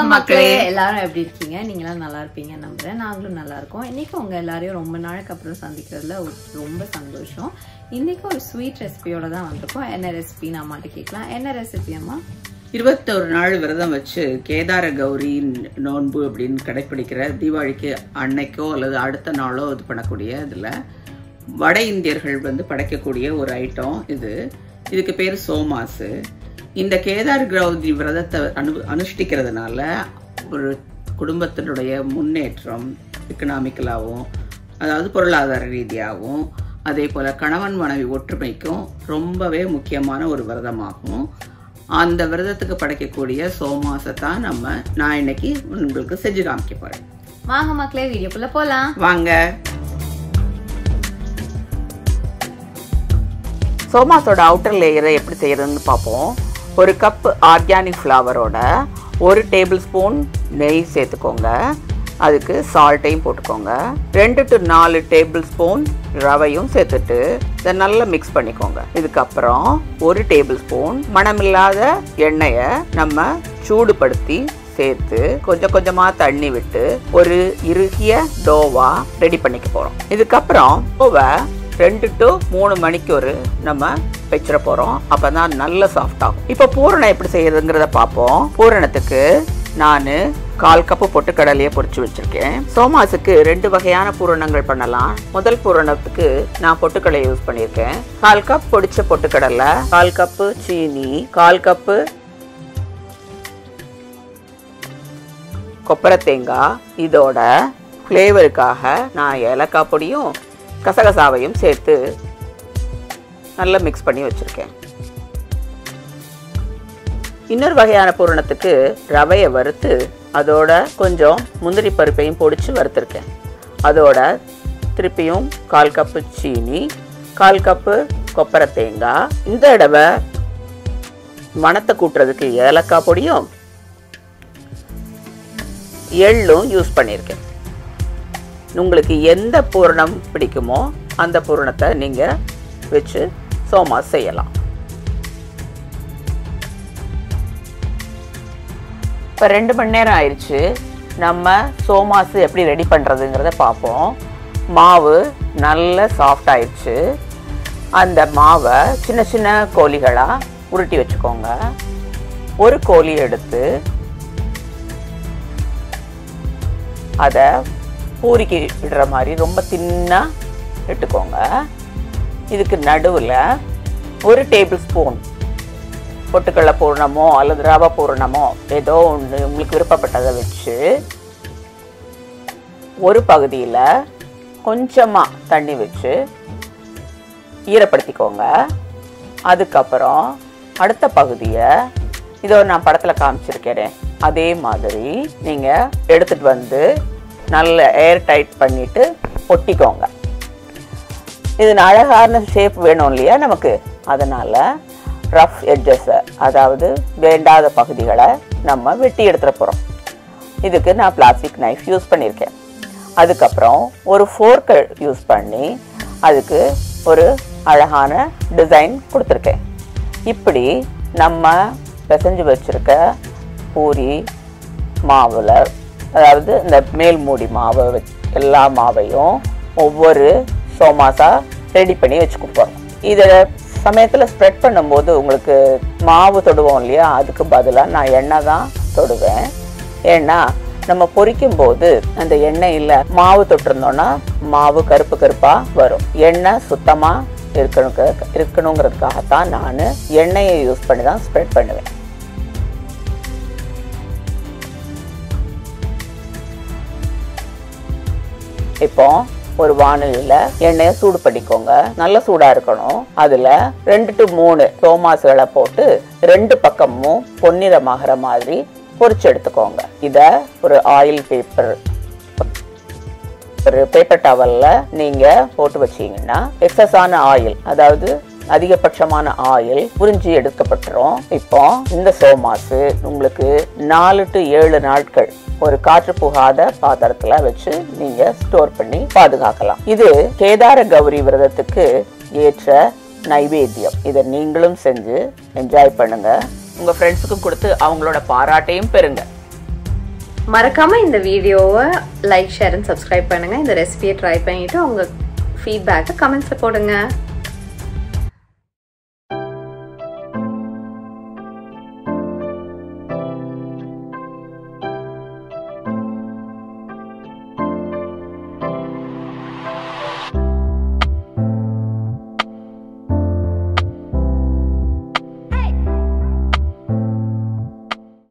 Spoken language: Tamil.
மக்களே. எல்லாரும் எப்படி இருக்கீங்க நீங்களாம் நல்லா இருப்பீங்க நம்புறேன் நாங்களும் நல்லா இருக்கோம் இன்னைக்கு உங்க எல்லாரையும் ரொம்ப நாளுக்கு அப்புறம் சந்திக்கிறதுல ஒரு ரொம்ப சந்தோஷம் இன்னைக்கு ஒரு ஸ்வீட் ரெசிபியோட தான் வந்திருக்கோம் என்ன ரெசிபின்னு அம்மாட்ட கேட்கலாம் என்ன ரெசிபி அம்மா இருபத்தொரு நாள் விரதம் வச்சு கேதார கௌரி நோன்பு அப்படின்னு கடைப்பிடிக்கிற தீபாவளிக்கு அன்னைக்கோ அல்லது அடுத்த நாளோ இது பண்ணக்கூடிய இதில் வட இந்தியர்கள் வந்து படைக்கக்கூடிய ஒரு ஐட்டம் இது இதுக்கு பேர் சோமாசு இந்த கேதார் கௌரி விரதத்தை அனு அனுஷ்டிக்கிறதுனால ஒரு குடும்பத்தினுடைய முன்னேற்றம் எக்கனாமிக்கலாகவும் அதாவது பொருளாதார ரீதியாகவும் அதே போல் கணவன் மனைவி ஒற்றுமைக்கும் ரொம்பவே முக்கியமான ஒரு விரதமாகும் அந்த விரதத்துக்கு படைக்கக்கூடிய சோமாசை தான் நம்ம நான் இன்னைக்கு உங்களுக்கு செஞ்சு காமிக்க போறேன் வாங்க மக்களே வீடியோக்குள்ள போலாம் வாங்க சோமாஸோட அவுட்டர் லேயரை எப்படி செய்யறதுன்னு பார்ப்போம் ஒரு கப் ஆர்கானிக் ஃப்ளவரோட ஒரு டேபிள் ஸ்பூன் நெய் சேர்த்துக்கோங்க அதுக்கு சால்ட்டையும் போட்டுக்கோங்க ரெண்டு டு நாலு டேபிள் ஸ்பூன் ரவையும் சேர்த்துட்டு இதை நல்லா மிக்ஸ் பண்ணிக்கோங்க இதுக்கப்புறம் ஒரு டேபிள் ஸ்பூன் மணமில்லாத எண்ணெயை நம்ம சூடுபடுத்தி சேர்த்து கொஞ்சம் கொஞ்சமா தண்ணி விட்டு ஒரு இறுகிய டோவா ரெடி பண்ணிக்க போறோம் இதுக்கப்புறம் டோவை ரெண்டு டு மூணு மணிக்கு ஒரு நம்ம வச்சிட போறோம் அப்பதான் நல்ல சாஃப்ட் ஆகும் இப்போ பூரணம் எப்படி செய்யறதுங்கிறத பார்ப்போம் பூரணத்துக்கு நான் கால் கப்பு பொட்டுக்கடலையை பொரிச்சு வச்சிருக்கேன் சோமாஸுக்கு ரெண்டு வகையான பூரணங்கள் பண்ணலாம் முதல் பூரணத்துக்கு நான் பொட்டுக்கடலை யூஸ் பண்ணியிருக்கேன் கால் கப் பொடிச்ச பொட்டுக்கடலை கால் கப்பு சீனி கால் கப்பு கொப்பரை தேங்காய் இதோட ஃப்ளேவருக்காக நான் ஏலக்காய் பொடியும் கசகசாவையும் சேர்த்து நல்லா மிக்ஸ் பண்ணி வச்சுருக்கேன் இன்னொரு வகையான பூரணத்துக்கு ரவையை வறுத்து அதோட கொஞ்சம் முந்திரி பருப்பையும் பொடிச்சு வறுத்துருக்கேன் அதோட திருப்பியும் கால் கப்பு சீனி கால் கப்பு கொப்பரை தேங்காய் இந்த தடவை மணத்தை கூட்டுறதுக்கு ஏலக்காய் பொடியும் எள்ளும் யூஸ் பண்ணியிருக்கேன் உங்களுக்கு எந்த பூரணம் பிடிக்குமோ அந்த பூரணத்தை நீங்கள் வச்சு சோமா செய்யலாம் இப்போ ரெண்டு மணி நேரம் ஆயிடுச்சு நம்ம சோமாசு எப்படி ரெடி பண்ணுறதுங்கிறத பார்ப்போம் மாவு நல்ல சாஃப்ட் ஆயிடுச்சு அந்த மாவை சின்ன சின்ன கோழிகளாக உருட்டி வச்சுக்கோங்க ஒரு கோழி எடுத்து அதை பூரிக்கு விடுற மாதிரி ரொம்ப தின்னாக இட்டுக்கோங்க இதுக்கு நடுவில் ஒரு டேபிள் ஸ்பூன் பொட்டுக்கடலை பூரணமோ அல்லது ரவை பூரணமோ ஏதோ ஒன்று உங்களுக்கு விருப்பப்பட்டதை வச்சு ஒரு பகுதியில் கொஞ்சமாக தண்ணி வச்சு ஈரப்படுத்திக்கோங்க அதுக்கப்புறம் அடுத்த பகுதியை இதோ நான் படத்தில் காமிச்சிருக்கேன் அதே மாதிரி நீங்கள் எடுத்துகிட்டு வந்து நல்ல ஏர் டைட் பண்ணிவிட்டு ஒட்டிக்கோங்க இது அழகான ஷேப் வேணும் இல்லையா நமக்கு அதனால் ரஃப் எட்ஜஸை அதாவது வேண்டாத பகுதிகளை நம்ம வெட்டி எடுத்துட போகிறோம் இதுக்கு நான் பிளாஸ்டிக் நைஃப் யூஸ் பண்ணியிருக்கேன் அதுக்கப்புறம் ஒரு ஃபோர்க்கை யூஸ் பண்ணி அதுக்கு ஒரு அழகான டிசைன் கொடுத்துருக்கேன் இப்படி நம்ம பிசைஞ்சு வச்சுருக்க பூரி மாவில் அதாவது இந்த மேல் மூடி மாவை வச் எல்லா மாவையும் ஒவ்வொரு சோமாசா ரெடி பண்ணி வச்சுக்க போகிறோம் இதை சமயத்தில் ஸ்ப்ரெட் பண்ணும்போது உங்களுக்கு மாவு தொடுவோம் இல்லையா அதுக்கு பதிலாக நான் எண்ணெய் தான் தொடுவேன் ஏன்னா நம்ம பொரிக்கும் போது அந்த எண்ணெயில் மாவு தொட்டிருந்தோம்னா மாவு கருப்பு கருப்பாக வரும் எண்ணெய் சுத்தமாக இருக்கணும் இருக்கணுங்கிறதுக்காகத்தான் நான் எண்ணெயை யூஸ் பண்ணி தான் ஸ்ப்ரெட் பண்ணுவேன் இப்போ ஒரு வானலியில் எண்ணெயை சூடு பண்ணிக்கோங்க நல்ல சூடாக இருக்கணும் அதில் ரெண்டு டு மூணு சோமாசுகளை போட்டு ரெண்டு பக்கமும் பொன்னிறமாகிற மாதிரி பொரிச்சு எடுத்துக்கோங்க இதை ஒரு ஆயில் பேப்பர் ஒரு பேப்பர் டவலில் நீங்கள் போட்டு வச்சீங்கன்னா எக்ஸஸான ஆயில் அதாவது அதிகபட்சமான ஆயில் உறிஞ்சி எடுக்கப்பட்டுரும் இப்போ இந்த சோமாசு உங்களுக்கு நாலு டு ஏழு நாட்கள் ஒரு காற்று புகாத பாத்திரத்துல வச்சு நீங்க ஸ்டோர் பண்ணி பாதுகாக்கலாம் இது கேதார கௌரி விரதத்துக்கு ஏற்ற நைவேத்தியம் இதை நீங்களும் செஞ்சு என்ஜாய் பண்ணுங்க உங்க ஃப்ரெண்ட்ஸுக்கும் கொடுத்து அவங்களோட பாராட்டையும் பெறுங்க மறக்காம இந்த வீடியோவை லைக் ஷேர் அண்ட் சப்ஸ்கிரைப் பண்ணுங்க இந்த ரெசிபியை ட்ரை பண்ணிட்டு உங்க ஃபீட்பேக்கை கமெண்ட்ஸில் போடுங்க